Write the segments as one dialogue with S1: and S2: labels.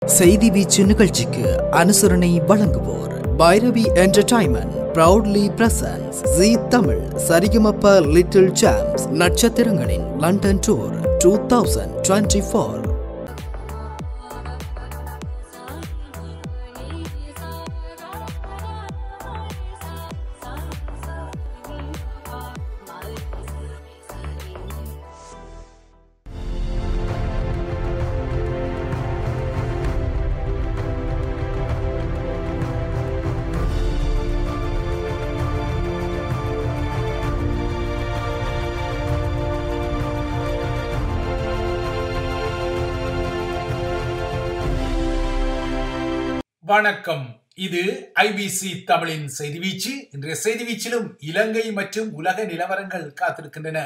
S1: செய்தி வீச்சு நிகழ்ச்சிக்கு அனுசரணை வழங்குவோர் Bhairavi entertainment proudly presents Zee Tamil Saregamapa little champs நட்சத்திரங்களின் London tour two thousand twenty four
S2: வணக்கம் இது ஐபிசி தமிழின் செய்தி வீச்சு இன்றைய செய்தி வீச்சிலும் இலங்கை மற்றும் உலக நிலவரங்கள் காத்திருக்கின்றன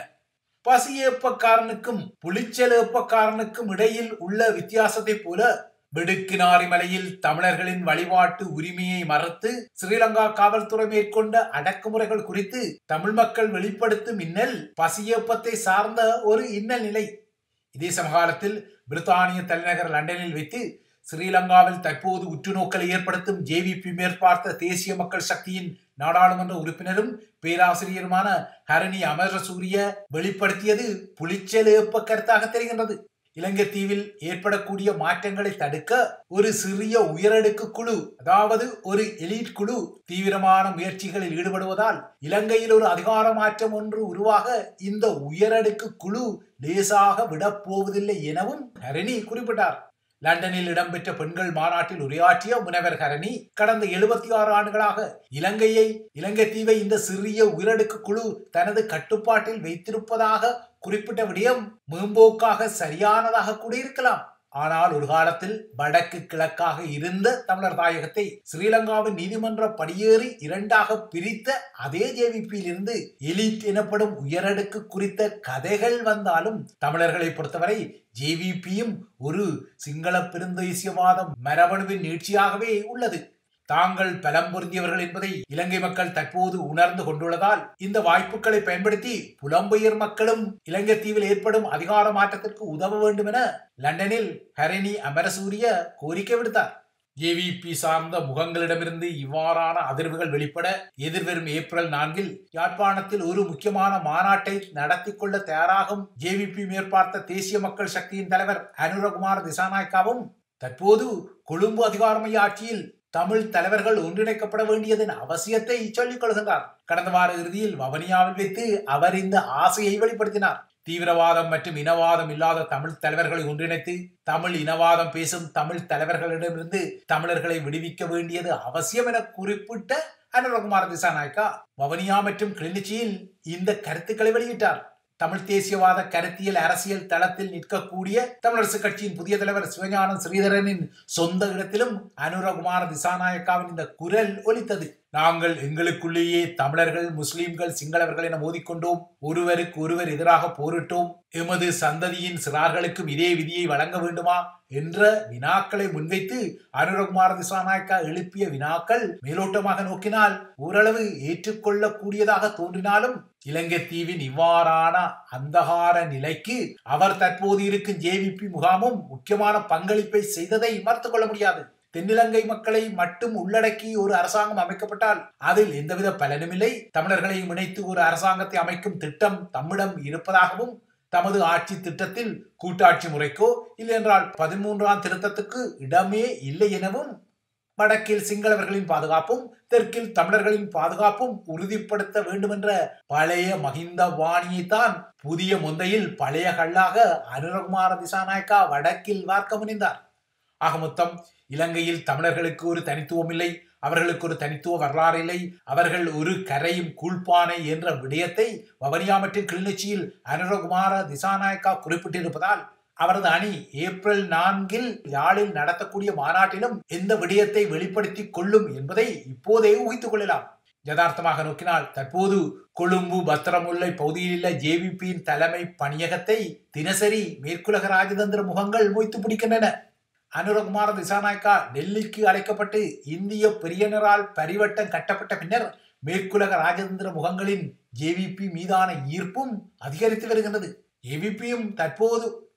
S2: பசியேப்பக்காரனுக்கும் புலிச்சலேப்பக்காரனுக்கும் இடையில் உள்ள வித்தியாசத்தை போல வெடுக்கினாரி மலையில் தமிழர்களின் வழிபாட்டு உரிமையை மறுத்து ஸ்ரீலங்கா காவல்துறை மேற்கொண்ட அடக்குமுறைகள் குறித்து தமிழ் மக்கள் வெளிப்படுத்தும் இன்னல் பசியேப்பத்தை சார்ந்த ஒரு இன்னல் நிலை இதே சமகாலத்தில் பிரித்தானிய தலைநகர் லண்டனில் வைத்து ஸ்ரீலங்காவில் தற்போது உற்றுநோக்கலை ஏற்படுத்தும் ஜேவிபி மேற்பார்த்த தேசிய மக்கள் சக்தியின் நாடாளுமன்ற உறுப்பினரும் பேராசிரியருமான ஹரணி அமரசூரிய வெளிப்படுத்தியது புலிச்சலேப்ப கருத்தாக தெரிகின்றது இலங்கை தீவில் ஏற்படக்கூடிய மாற்றங்களை தடுக்க ஒரு சிறிய உயரடுக்கு குழு அதாவது ஒரு எலிட் குழு தீவிரமான முயற்சிகளில் ஈடுபடுவதால் இலங்கையில் ஒரு அதிகார மாற்றம் ஒன்று உருவாக இந்த உயரடுக்கு குழு லேசாக விடப்போவதில்லை எனவும் ஹரணி குறிப்பிட்டார் லண்டனில் இடம்பெற்ற பெண்கள் மாநாட்டில் உரையாற்றிய முனைவர் ஹரணி கடந்த எழுபத்தி ஆறு ஆண்டுகளாக இலங்கையை இலங்கை தீவை இந்த சிறிய உயரடுக்கு குழு தனது கட்டுப்பாட்டில் வைத்திருப்பதாக குறிப்பிட்ட விடயம் மேம்போக்காக சரியானதாக கூட இருக்கலாம் ஆனால் ஒரு காலத்தில் வடக்கு கிழக்காக இருந்த தமிழர் தாயகத்தை ஸ்ரீலங்காவின் நீதிமன்ற படியேறி இரண்டாக பிரித்த அதே ஜேவிபியில் இருந்து எலிட் எனப்படும் உயரடுக்கு குறித்த கதைகள் வந்தாலும் தமிழர்களை பொறுத்தவரை ஜேவிபியும் ஒரு சிங்கள பெருந்தேசியவாத மரபணுவின் நீட்சியாகவே உள்ளது தாங்கள் பலம் பொருந்தியவர்கள் என்பதை இலங்கை மக்கள் தற்போது உணர்ந்து கொண்டுள்ளதால் இந்த வாய்ப்புகளை பயன்படுத்தி புலம்பெயர் மக்களும் இலங்கை தீவில் ஏற்படும் அதிகார மாற்றத்திற்கு உதவ வேண்டும் என லண்டனில் ஹரணி அமரசூரிய கோரிக்கை விடுத்தார் ஏவிபி சார்ந்த முகங்களிடமிருந்து இவ்வாறான அதிர்வுகள் வெளிப்பட எதிர்வரும் ஏப்ரல் நான்கில் யாழ்ப்பாணத்தில் ஒரு முக்கியமான மாநாட்டை நடத்தி கொள்ள தயாராகும் ஜேவிபி மேற்பார்த்த தேசிய மக்கள் சக்தியின் தலைவர் அனுரகுமார் திசாநாயக்காவும் தற்போது கொழும்பு அதிகாரமைய ஆட்சியில் தமிழ் தலைவர்கள் ஒன்றிணைக்கப்பட வேண்டியதன் அவசியத்தை சொல்லிக் கொள்கின்றார் கடந்த வார இறுதியில் வவனியாவில் வைத்து அவர் இந்த ஆசையை வெளிப்படுத்தினார் தீவிரவாதம் மற்றும் இனவாதம் இல்லாத தமிழ் தலைவர்களை ஒன்றிணைத்து தமிழ் இனவாதம் பேசும் தமிழ் தலைவர்களிடமிருந்து தமிழர்களை விடுவிக்க வேண்டியது அவசியம் என குறிப்பிட்ட அனுரகுமார் திசாநாயக்கா வவனியா மற்றும் கிளிநொச்சியில் இந்த கருத்துக்களை வெளியிட்டார் தமிழ் தேசியவாத கருத்தியல் அரசியல் தளத்தில் நிற்கக்கூடிய தமிழரசு கட்சியின் புதிய தலைவர் சிவஞானம் ஸ்ரீதரனின் சொந்த இடத்திலும் அனுரகுமார திசாநாயக்காவின் இந்த குரல் ஒலித்தது நாங்கள் எங்களுக்குள்ளேயே தமிழர்கள் முஸ்லிம்கள் சிங்களவர்கள் என மோதிக்கொண்டோம் ஒருவருக்கு ஒருவர் எதிராக போரிட்டோம் எமது சந்ததியின் சிறார்களுக்கும் இதே விதியை வழங்க வேண்டுமா என்ற வினாக்களை முன்வைத்து அனுரகுமார திசாநாயக்கா எழுப்பிய வினாக்கள் மேலோட்டமாக நோக்கினால் ஓரளவு ஏற்றுக்கொள்ளக்கூடியதாக தோன்றினாலும் இலங்கை தீவின் இவ்வாறான அந்தகார நிலைக்கு அவர் தற்போது இருக்கும் ஜேவிபி முகாமும் முக்கியமான பங்களிப்பை செய்ததை மறுத்துக் கொள்ள முடியாது தென்னிலங்கை மக்களை மட்டும் உள்ளடக்கி ஒரு அரசாங்கம் அமைக்கப்பட்டால் அதில் எந்தவித பலனுமில்லை தமிழர்களையும் இணைத்து ஒரு அரசாங்கத்தை அமைக்கும் திட்டம் தம்மிடம் இருப்பதாகவும் தமது ஆட்சி திட்டத்தில் கூட்டாட்சி முறைக்கோ இல்லை என்றால் பதிமூன்றாம் திருத்தத்துக்கு இடமே இல்லை எனவும் வடக்கில் சிங்களவர்களின் பாதுகாப்பும் தெற்கில் தமிழர்களின் பாதுகாப்பும் உறுதிப்படுத்த வேண்டுமென்ற பழைய மகிந்த வாணியை தான் புதிய முந்தையில் பழைய கல்லாக அனுரகுமார திசாநாயக்கா வடக்கில் வார்க்க முனைந்தார் ஆக மொத்தம் இலங்கையில் தமிழர்களுக்கு ஒரு தனித்துவம் இல்லை அவர்களுக்கு ஒரு தனித்துவ வரலாறு இல்லை அவர்கள் ஒரு கரையும் கூழ்ப்பானை என்ற விடயத்தை வவனியா மற்றும் கிளிநொச்சியில் அனுரகுமார திசாநாயக்கா குறிப்பிட்டிருப்பதால் அவரது அணி ஏப்ரல் நான்கில் யாழில் நடத்தக்கூடிய மாநாட்டிலும் எந்த விடயத்தை வெளிப்படுத்தி கொள்ளும் என்பதை இப்போதே ஊகித்துக் கொள்ளலாம் யதார்த்தமாக நோக்கினால் தற்போது கொழும்பு பத்திரமுல்லை பகுதியில் உள்ள ஜேவிபியின் தலைமை பணியகத்தை தினசரி மேற்குலக ராஜதந்திர முகங்கள் மொய்த்து பிடிக்கின்றன அனுரகுமார திசாநாயக்கா டெல்லிக்கு அழைக்கப்பட்டு இந்திய பெரியனரால் பரிவட்டம் கட்டப்பட்ட பின்னர் மேற்குலக ராஜதந்திர முகங்களின் ஜேவிபி மீதான ஈர்ப்பும் அதிகரித்து வருகின்றது ஏவிபியும் தற்போது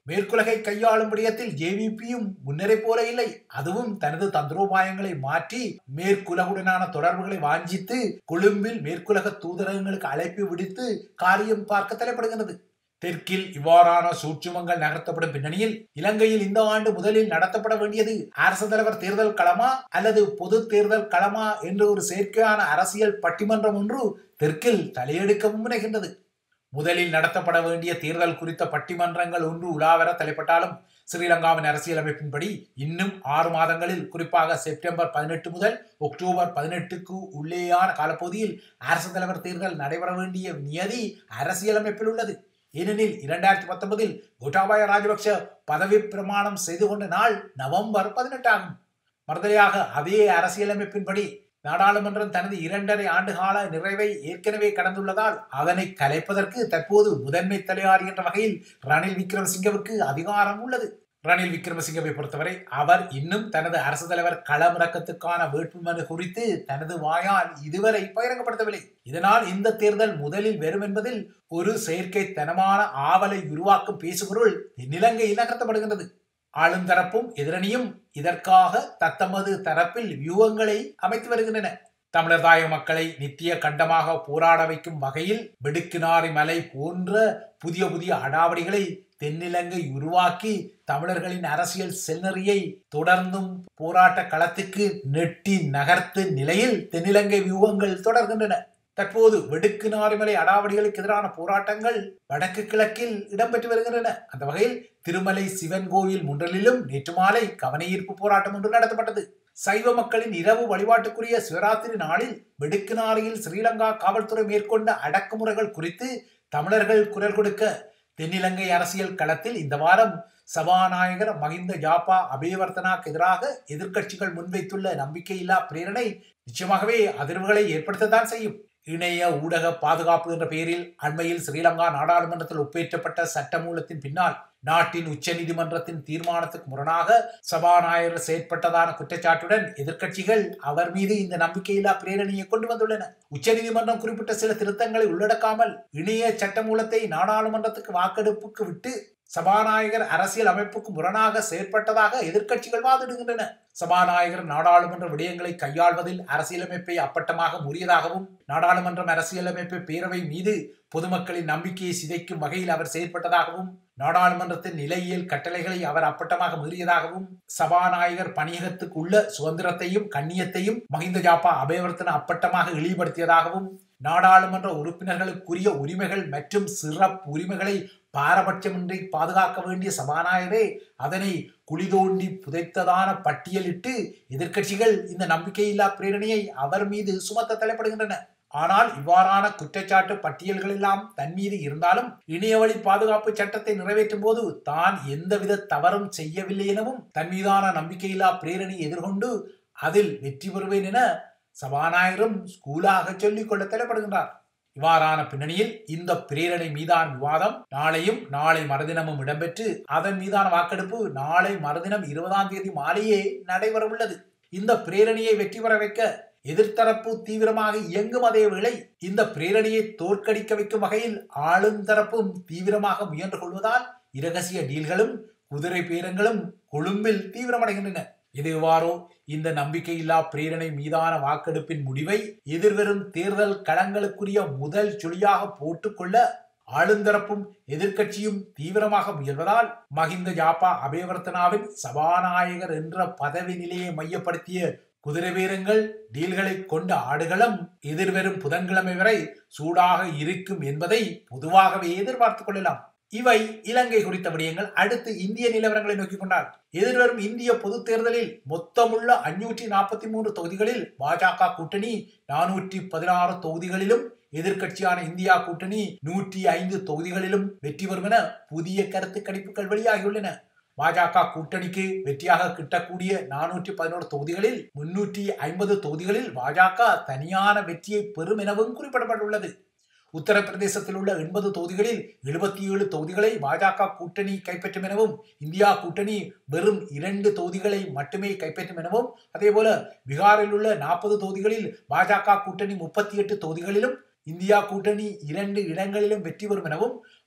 S2: மேற்குலகை கையாளும் விடயத்தில் ஜேவிபியும் முன்னரே போல இல்லை அதுவும் தனது தந்திரோபாயங்களை மாற்றி மேற்குலகுடனான தொடர்புகளை வாஞ்சித்து கொழும்பில் மேற்குலக தூதரகங்களுக்கு அழைப்பு விடுத்து காரியம் பார்க்க தலைப்படுகிறது தெற்கில் இவ்வாறான சூட்சுமங்கள் நகர்த்தப்படும் பின்னணியில் இலங்கையில் இந்த ஆண்டு முதலில் நடத்தப்பட வேண்டியது அரசு தலைவர் தேர்தல் களமா அல்லது பொது தேர்தல் களமா என்ற ஒரு செயற்கையான அரசியல் பட்டிமன்றம் ஒன்று தெற்கில் தலையெடுக்கவும் முனைகின்றது முதலில் நடத்தப்பட வேண்டிய தேர்தல் குறித்த பட்டிமன்றங்கள் ஒன்று உலாவர தலைப்பட்டாலும் ஸ்ரீலங்காவின் அரசியலமைப்பின்படி இன்னும் ஆறு மாதங்களில் குறிப்பாக செப்டம்பர் பதினெட்டு முதல் அக்டோபர் பதினெட்டுக்கு உள்ளேயான காலப்பகுதியில் அரசு தலைவர் தேர்தல் நடைபெற வேண்டிய நியதி அரசியலமைப்பில் உள்ளது ஏனெனில் இரண்டாயிரத்தி பத்தொன்பதில் கோட்டாபாய ராஜபக்ஷ பதவி பிரமாணம் செய்து கொண்ட நாள் நவம்பர் பதினெட்டு ஆகும் மறுதலையாக அதே அரசியலமைப்பின்படி நாடாளுமன்றம் தனது இரண்டரை ஆண்டு கால நிறைவை ஏற்கனவே கடந்துள்ளதால் அதனை கலைப்பதற்கு தற்போது முதன்மை தலையாரி என்ற வகையில் ரணில் விக்ரமசிங்கவுக்கு அதிகாரம் உள்ளது ரணில் விக்ரமசிங்கவை பொறுத்தவரை அவர் இன்னும் தனது அரசு தலைவர் களமிறக்கத்துக்கான வேட்புமனு குறித்து தனது வாயால் இதுவரை பகிரங்கப்படுத்தவில்லை இதனால் இந்த தேர்தல் முதலில் வரும் என்பதில் ஒரு செயற்கைத்தனமான ஆவலை உருவாக்கும் பேசுபொருள் தென்னிலங்கையில் நகர்த்தப்படுகின்றது ஆளும் தரப்பும் எதிரணியும் இதற்காக தத்தமது தரப்பில் வியூகங்களை அமைத்து வருகின்றன தமிழர் தாய மக்களை நித்திய கண்டமாக போராட வைக்கும் வகையில் வெடுக்கினாரி மலை போன்ற புதிய புதிய அடாவடிகளை தென்னிலங்கை உருவாக்கி தமிழர்களின் அரசியல் செல்நெறியை தொடர்ந்தும் போராட்ட களத்துக்கு நெட்டி நகர்த்து நிலையில் தென்னிலங்கை வியூகங்கள் தொடர்கின்றன தற்போது வெடுக்கு நாரிமலை அடாவடிகளுக்கு எதிரான போராட்டங்கள் வடக்கு கிழக்கில் இடம்பெற்று வருகின்றன அந்த வகையில் திருமலை சிவன் கோயில் முன்றலிலும் நேற்று மாலை கவனஈர்ப்பு போராட்டம் ஒன்று நடத்தப்பட்டது சைவ மக்களின் இரவு வழிபாட்டுக்குரிய சிவராத்திரி நாளில் வெடுக்குநாரியில் ஸ்ரீலங்கா காவல்துறை மேற்கொண்ட அடக்குமுறைகள் குறித்து தமிழர்கள் குரல் கொடுக்க தென்னிலங்கை அரசியல் களத்தில் இந்த வாரம் சபாநாயகர் மகிந்த ஜாப்பா அபயவர்த்தனாக்கு எதிராக எதிர்க்கட்சிகள் முன்வைத்துள்ள நம்பிக்கையில்லா பிரேரணை நிச்சயமாகவே அதிர்வுகளை ஏற்படுத்தத்தான் செய்யும் இணைய ஊடக பாதுகாப்பு என்ற பெயரில் அண்மையில் ஸ்ரீலங்கா நாடாளுமன்றத்தில் ஒப்பேற்றப்பட்ட சட்டமூலத்தின் பின்னால் நாட்டின் உச்ச நீதிமன்றத்தின் தீர்மானத்துக்கு முரணாக சபாநாயகர் செயற்பட்டதான குற்றச்சாட்டுடன் எதிர்க்கட்சிகள் அவர் மீது இந்த நம்பிக்கையில்லா பிரேரணியை கொண்டு வந்துள்ளன உச்ச நீதிமன்றம் குறிப்பிட்ட சில திருத்தங்களை உள்ளடக்காமல் இணைய சட்டமூலத்தை நாடாளுமன்றத்துக்கு வாக்கெடுப்புக்கு விட்டு சபாநாயகர் அரசியல் அமைப்புக்கு முரணாக செயற்பட்டதாக எதிர்க்கட்சிகள் வாதிடுகின்றன சபாநாயகர் நாடாளுமன்ற விடயங்களை கையாள்வதில் அரசியலமைப்பை அப்பட்டமாக முறியதாகவும் நாடாளுமன்றம் அரசியலமைப்பு பேரவை மீது பொதுமக்களின் நம்பிக்கையை சிதைக்கும் வகையில் அவர் செயற்பட்டதாகவும் நாடாளுமன்றத்தின் நிலையியல் கட்டளைகளை அவர் அப்பட்டமாக மீறியதாகவும் சபாநாயகர் பணியகத்துக்கு உள்ள சுதந்திரத்தையும் கண்ணியத்தையும் மஹிந்த ஜாப்பா அபயவர்த்தன அப்பட்டமாக இழிவுபடுத்தியதாகவும் நாடாளுமன்ற உறுப்பினர்களுக்குரிய உரிமைகள் மற்றும் சிறப்பு உரிமைகளை பாரபட்சமின்றி பாதுகாக்க வேண்டிய சபாநாயகரே அதனை குழி தோண்டி புதைத்ததான பட்டியலிட்டு எதிர்க்கட்சிகள் இந்த நம்பிக்கையில்லா பிரேரணையை அவர் மீது சுமத்த தலைப்படுகின்றன ஆனால் இவ்வாறான குற்றச்சாட்டு பட்டியல்கள் எல்லாம் தன் மீது இருந்தாலும் இணையவழி பாதுகாப்பு சட்டத்தை நிறைவேற்றும் போது தான் எந்தவித தவறும் செய்யவில்லை எனவும் தன் மீதான நம்பிக்கையில்லா பிரேரணை எதிர்கொண்டு அதில் வெற்றி பெறுவேன் என சபாநாயகரும் ஸ்கூலாக சொல்லிக் கொள்ள தலைப்படுகின்றார் இவ்வாறான பின்னணியில் இந்த பிரேரணை மீதான விவாதம் நாளையும் நாளை மறுதினமும் இடம்பெற்று அதன் மீதான வாக்கெடுப்பு நாளை மறுதினம் இருபதாம் தேதி மாலையே நடைபெற உள்ளது இந்த பிரேரணியை வெற்றி பெற வைக்க எதிர்த்தரப்பு தீவிரமாக இயங்கும் அதே வேளை இந்த பிரேரணியை தோற்கடிக்க வைக்கும் வகையில் ஆளும் தரப்பும் தீவிரமாக முயன்று கொள்வதால் இரகசிய டீல்களும் குதிரை பேரங்களும் கொழும்பில் தீவிரமடைகின்றன இது எவ்வாறோ இந்த நம்பிக்கையில்லா பிரேரணை மீதான வாக்கெடுப்பின் முடிவை எதிர்வரும் தேர்தல் களங்களுக்குரிய முதல் சுழியாக போட்டுக்கொள்ள ஆளுந்தரப்பும் எதிர்க்கட்சியும் தீவிரமாக முயல்வதால் மஹிந்த ஜாப்பா அபயவர்த்தனாவின் சபாநாயகர் என்ற பதவி நிலையை மையப்படுத்திய குதிரை வீரங்கள் டீல்களை கொண்ட ஆடுகளம் எதிர்வரும் புதன்கிழமை வரை சூடாக இருக்கும் என்பதை பொதுவாகவே எதிர்பார்த்துக் கொள்ளலாம் இவை இலங்கை குறித்த விடயங்கள் அடுத்து இந்திய நிலவரங்களை நோக்கிக் கொண்டால் எதிர்வரும் இந்திய பொது தேர்தலில் மொத்தமுள்ள அஞ்சூற்றி நாற்பத்தி மூன்று தொகுதிகளில் பாஜக கூட்டணி நானூற்றி பதினாறு தொகுதிகளிலும் எதிர்க்கட்சியான இந்தியா கூட்டணி நூற்றி ஐந்து தொகுதிகளிலும் வெற்றி பெறும் என புதிய கருத்து கணிப்புகள் வெளியாகியுள்ளன பாஜக கூட்டணிக்கு வெற்றியாக கிட்டக்கூடிய நானூற்றி பதினோரு தொகுதிகளில் முன்னூற்றி ஐம்பது தொகுதிகளில் பாஜக தனியான வெற்றியை பெறும் எனவும் குறிப்பிடப்பட்டுள்ளது உத்தரப்பிரதேசத்தில் உள்ள எண்பது தொகுதிகளில் எழுபத்தி ஏழு தொகுதிகளை பாஜக கூட்டணி கைப்பற்றும் எனவும் இந்தியா கூட்டணி வெறும் இரண்டு தொகுதிகளை மட்டுமே கைப்பற்றும் எனவும் அதேபோல பீகாரில் உள்ள நாற்பது தொகுதிகளில் பாஜக கூட்டணி முப்பத்தி எட்டு தொகுதிகளிலும் இந்தியா கூட்டணி இரண்டு இடங்களிலும் வெற்றி பெறும் எனவும்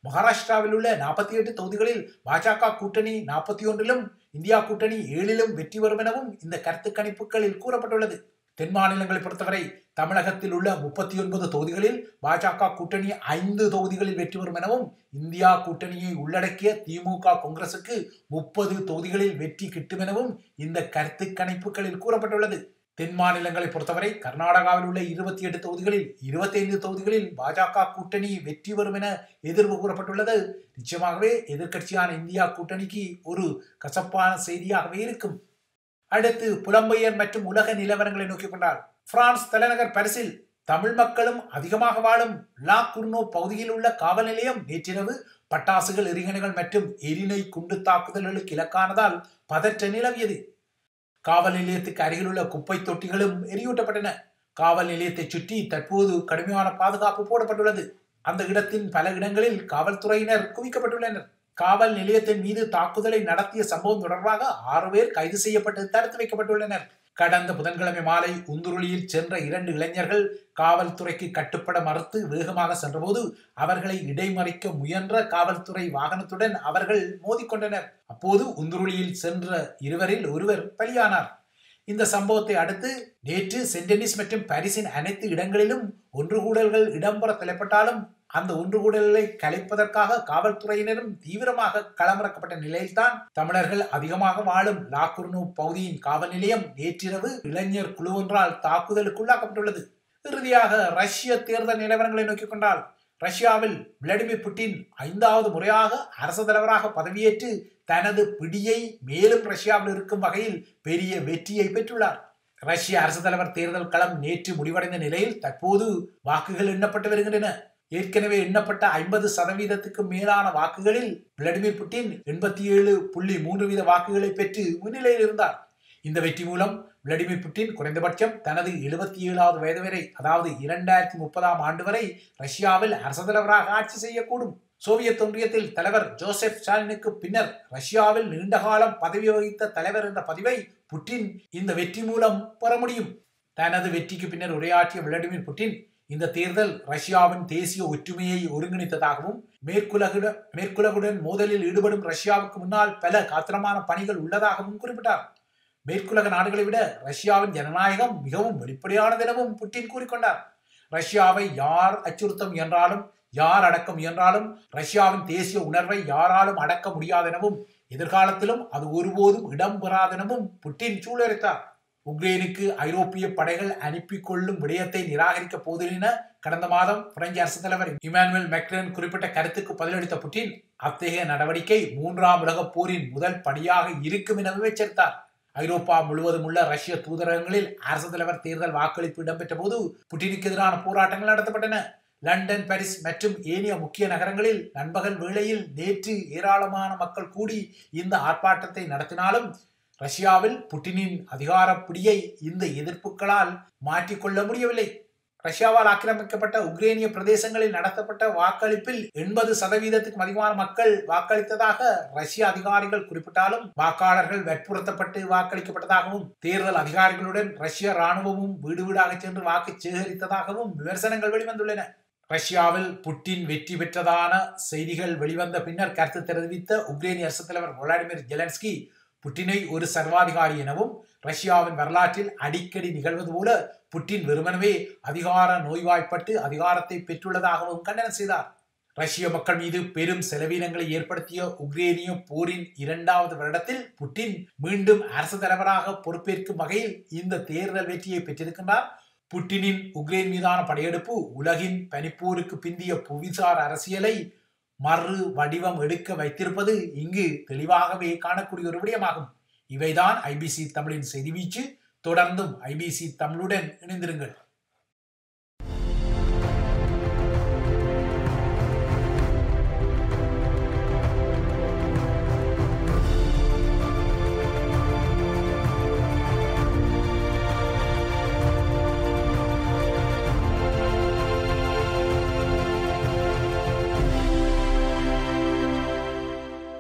S2: மகாராஷ்டிராவில் உள்ள நாற்பத்தி எட்டு தொகுதிகளில் பாஜக கூட்டணி நாற்பத்தி ஒன்றிலும் இந்தியா கூட்டணி ஏழிலும் வெற்றி பெறும் எனவும் இந்த கருத்து கணிப்புகளில் கூறப்பட்டுள்ளது தென் மாநிலங்களை பொறுத்தவரை தமிழகத்தில் உள்ள முப்பத்தி ஒன்பது தொகுதிகளில் பாஜக கூட்டணி ஐந்து தொகுதிகளில் வெற்றி பெறும் எனவும் இந்தியா கூட்டணியை உள்ளடக்கிய திமுக காங்கிரசுக்கு முப்பது தொகுதிகளில் வெற்றி கிட்டும் எனவும் இந்த கருத்து கணிப்புகளில் கூறப்பட்டுள்ளது தென் மாநிலங்களை பொறுத்தவரை கர்நாடகாவில் உள்ள இருபத்தி எட்டு தொகுதிகளில் இருபத்தி ஐந்து தொகுதிகளில் பாஜக கூட்டணி வெற்றி பெறும் என எதிர்வு கூறப்பட்டுள்ளது நிச்சயமாகவே எதிர்க்கட்சியான இந்தியா கூட்டணிக்கு ஒரு கசப்பான செய்தியாகவே இருக்கும் அடுத்து புலம்பெயர் மற்றும் உலக நிலவரங்களை நோக்கிக் கொண்டால் பிரான்ஸ் தலைநகர் பரிசில் தமிழ் மக்களும் அதிகமாக வாழும் லா குர்னோ பகுதியில் உள்ள காவல் நிலையம் நேற்றிரவு பட்டாசுகள் எரிகணைகள் மற்றும் எரிநை குண்டு தாக்குதல்களுக்கு இலக்கானதால் பதற்ற நிலவியது காவல் நிலையத்துக்கு அருகில் உள்ள குப்பை தொட்டிகளும் எரியூட்டப்பட்டன காவல் நிலையத்தை சுற்றி தற்போது கடுமையான பாதுகாப்பு போடப்பட்டுள்ளது அந்த இடத்தின் பல இடங்களில் காவல்துறையினர் குவிக்கப்பட்டுள்ளனர் காவல் நிலையத்தின் மீது தாக்குதலை நடத்திய சம்பவம் தொடர்பாக ஆறு பேர் கைது செய்யப்பட்டு தடுத்து வைக்கப்பட்டுள்ளனர் கடந்த புதன்கிழமை மாலை உந்துருளியில் சென்ற இரண்டு இளைஞர்கள் காவல்துறைக்கு கட்டுப்பட மறுத்து வேகமாக சென்றபோது அவர்களை இடைமறிக்க முயன்ற காவல்துறை வாகனத்துடன் அவர்கள் மோதிக்கொண்டனர் அப்போது உந்துருளியில் சென்ற இருவரில் ஒருவர் பலியானார் இந்த சம்பவத்தை அடுத்து நேற்று சென்டனிஸ் மற்றும் பாரிஸின் அனைத்து இடங்களிலும் ஒன்றுகூடல்கள் இடம்பெற தலைப்பட்டாலும் அந்த ஒன்றுகூடல்களை கலைப்பதற்காக காவல்துறையினரும் தீவிரமாக களமிறக்கப்பட்ட நிலையில்தான் தமிழர்கள் அதிகமாக வாழும் லாக்குர்னு பகுதியின் காவல் நிலையம் நேற்றிரவு இளைஞர் குழு ஒன்றால் தாக்குதலுக்குள்ளாக்கப்பட்டுள்ளது இறுதியாக ரஷ்ய தேர்தல் நிலவரங்களை நோக்கிக் கொண்டால் ரஷ்யாவில் விளாடிமிர் புட்டின் ஐந்தாவது முறையாக அரசு தலைவராக பதவியேற்று தனது பிடியை மேலும் ரஷ்யாவில் இருக்கும் வகையில் பெரிய வெற்றியை பெற்றுள்ளார் ரஷ்ய அரசு தலைவர் தேர்தல் களம் நேற்று முடிவடைந்த நிலையில் தற்போது வாக்குகள் எண்ணப்பட்டு வருகின்றன ஏற்கனவே எண்ணப்பட்ட ஐம்பது சதவீதத்துக்கு மேலான வாக்குகளில் விளாடிமிர் புட்டின் எண்பத்தி ஏழு புள்ளி மூன்று வீத வாக்குகளை பெற்று முன்னிலையில் இருந்தார் இந்த வெற்றி மூலம் விளாடிமிர் புட்டின் குறைந்தபட்சம் தனது எழுபத்தி ஏழாவது வயது வரை அதாவது இரண்டாயிரத்தி முப்பதாம் ஆண்டு வரை ரஷ்யாவில் அரசு தலைவராக ஆட்சி செய்யக்கூடும் சோவியத் ஒன்றியத்தில் தலைவர் ஜோசப் ஸ்டாலினுக்கு பின்னர் ரஷ்யாவில் நீண்ட காலம் பதவி வகித்த தலைவர் என்ற பதிவை புட்டின் இந்த வெற்றி மூலம் பெற முடியும் தனது வெற்றிக்கு பின்னர் உரையாற்றிய விளாடிமிர் புட்டின் இந்த தேர்தல் ரஷ்யாவின் தேசிய ஒற்றுமையை ஒருங்கிணைத்ததாகவும் மேற்குலகுடன் மேற்குலகுடன் மோதலில் ஈடுபடும் ரஷ்யாவுக்கு முன்னால் பல காத்திரமான பணிகள் உள்ளதாகவும் குறிப்பிட்டார் மேற்குலக நாடுகளை விட ரஷ்யாவின் ஜனநாயகம் மிகவும் வெளிப்படையானது எனவும் புட்டின் கூறிக்கொண்டார் ரஷ்யாவை யார் அச்சுறுத்த முயன்றாலும் யார் அடக்க முயன்றாலும் ரஷ்யாவின் தேசிய உணர்வை யாராலும் அடக்க முடியாதெனவும் எதிர்காலத்திலும் அது ஒருபோதும் இடம்பெறாதெனவும் புட்டின் சூழலித்தார் உக்ரைனுக்கு ஐரோப்பிய படைகள் அனுப்பி கொள்ளும் விடயத்தை நிராகரிக்க போதிலென கடந்த மாதம் பிரெஞ்சு அரசு தலைவர் இமானுவேல் மெக்ரன் குறிப்பிட்ட கருத்துக்கு பதிலளித்த புட்டின் அத்தகைய நடவடிக்கை மூன்றாம் உலகப் போரின் முதல் படியாக இருக்கும் எனவும் எச்சரித்தார் ஐரோப்பா முழுவதும் உள்ள ரஷ்ய தூதரகங்களில் அரசு தலைவர் தேர்தல் வாக்களிப்பு இடம்பெற்ற போது புட்டினுக்கு எதிரான போராட்டங்கள் நடத்தப்பட்டன லண்டன் பாரிஸ் மற்றும் ஏனைய முக்கிய நகரங்களில் நண்பகல் வேளையில் நேற்று ஏராளமான மக்கள் கூடி இந்த ஆர்ப்பாட்டத்தை நடத்தினாலும் ரஷ்யாவில் புட்டினின் அதிகார பிடியை இந்த எதிர்ப்புகளால் மாற்றிக்கொள்ள முடியவில்லை ரஷ்யாவால் ஆக்கிரமிக்கப்பட்ட உக்ரேனிய பிரதேசங்களில் நடத்தப்பட்ட வாக்களிப்பில் எண்பது சதவீதத்துக்கும் அதிகமான மக்கள் வாக்களித்ததாக ரஷ்ய அதிகாரிகள் குறிப்பிட்டாலும் வாக்காளர்கள் வற்புறுத்தப்பட்டு வாக்களிக்கப்பட்டதாகவும் தேர்தல் அதிகாரிகளுடன் ரஷ்ய ராணுவமும் வீடு வீடாக சென்று வாக்கு சேகரித்ததாகவும் விமர்சனங்கள் வெளிவந்துள்ளன ரஷ்யாவில் புட்டின் வெற்றி பெற்றதான செய்திகள் வெளிவந்த பின்னர் கருத்து தெரிவித்த உக்ரைனிய அரசு தலைவர் விளாடிமிர் ஜெலன்ஸ்கி புட்டினை ஒரு சர்வாதிகாரி எனவும் ரஷ்யாவின் வரலாற்றில் அடிக்கடி நிகழ்வது போல புட்டின் வெறுமனவே அதிகார நோய்வாய்ப்பட்டு அதிகாரத்தை பெற்றுள்ளதாகவும் கண்டனம் செய்தார் ரஷ்ய மக்கள் மீது பெரும் செலவீனங்களை ஏற்படுத்திய உக்ரேனிய போரின் இரண்டாவது வருடத்தில் புட்டின் மீண்டும் அரசு தலைவராக பொறுப்பேற்கும் வகையில் இந்த தேர்தல் வெற்றியை பெற்றிருக்கின்றார் புட்டினின் உக்ரைன் மீதான படையெடுப்பு உலகின் பனிப்போருக்கு பிந்திய புவிசார் அரசியலை மறு வடிவம் எடுக்க வைத்திருப்பது இங்கு தெளிவாகவே காணக்கூடிய ஒரு விடயமாகும் இவைதான் ஐபிசி தமிழின் செய்தி வீச்சு தொடர்ந்தும் ஐபிசி தமிழுடன் இணைந்திருங்கள்